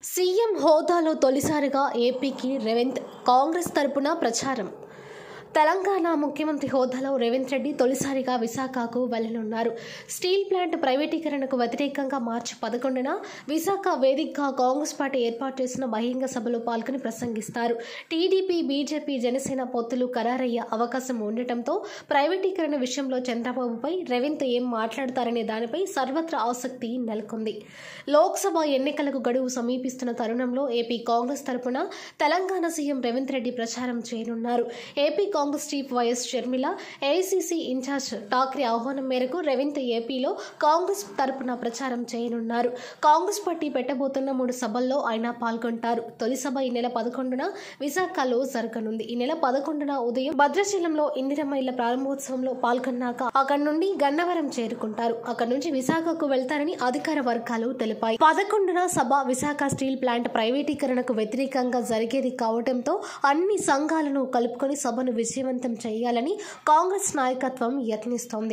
CM హోదాలో తొలిసారిగా ఏపీకి రేవంత్ కాంగ్రెస్ తరపున ప్రచారం తెలంగాణ ముఖ్యమంత్రి హోదాలో రేవంత్ రెడ్డి తొలిసారిగా విశాఖకు వెళ్లనున్నారు స్టీల్ ప్లాంట్ ప్రైవేటీకరణకు వ్యతిరేకంగా మార్చి పదకొండున విశాఖ వేదికగా కాంగ్రెస్ పార్టీ ఏర్పాటు చేసిన బహిరంగ సభలో పాల్గొని ప్రసంగిస్తారు టీడీపీ బీజేపీ జనసేన పొత్తులు ఖరారయ్యే అవకాశం ఉండటంతో ప్రైవేటీకరణ విషయంలో చంద్రబాబుపై రేవంత్ ఏం మాట్లాడతారనే దానిపై సర్వత్రా ఆసక్తి నెలకొంది లోక్సభ ఎన్నికలకు గడువు సమీపిస్తున్న తరుణంలో ఏపీ కాంగ్రెస్ తరపున తెలంగాణ సీఎం రేవంత్ రెడ్డి ప్రచారం చేయనున్నారు AP Congress chief YS Sharmila AICC in charge Thackeray ఆహ్వానం మేరకు రేవంత్ ఏపీలో కాంగ్రెస్ తరపున ప్రచారం చేయనున్నారు కాంగ్రెస్ పార్టీ పెట్టబోతున్న మూడు సభల్లో ఆయన పాల్గొంటారు తొలి సభ ఈ నెల పదకొండున విశాఖలో జరగనుంది ఈ నెల పదకొండున ఉదయం భద్రాచలంలో ఇందిరమ్మ ఇళ్ల ప్రారంభోత్సవంలో పాల్గొన్నాక అక్కడి నుండి గన్నవరం చేరుకుంటారు అక్కడి నుంచి విశాఖకు వెళ్తారని అధికార వర్గాలు తెలిపాయి పదకొండున సభ విశాఖ స్టీల్ ప్లాంట్ ప్రైవేటీకరణకు వ్యతిరేకంగా జరిగేది కావడంతో అన్ని సంఘాలను కలుపుకొని సభను విజయవంతం చేయాలని కాంగ్రెస్ నాయకత్వం యత్నిస్తోంది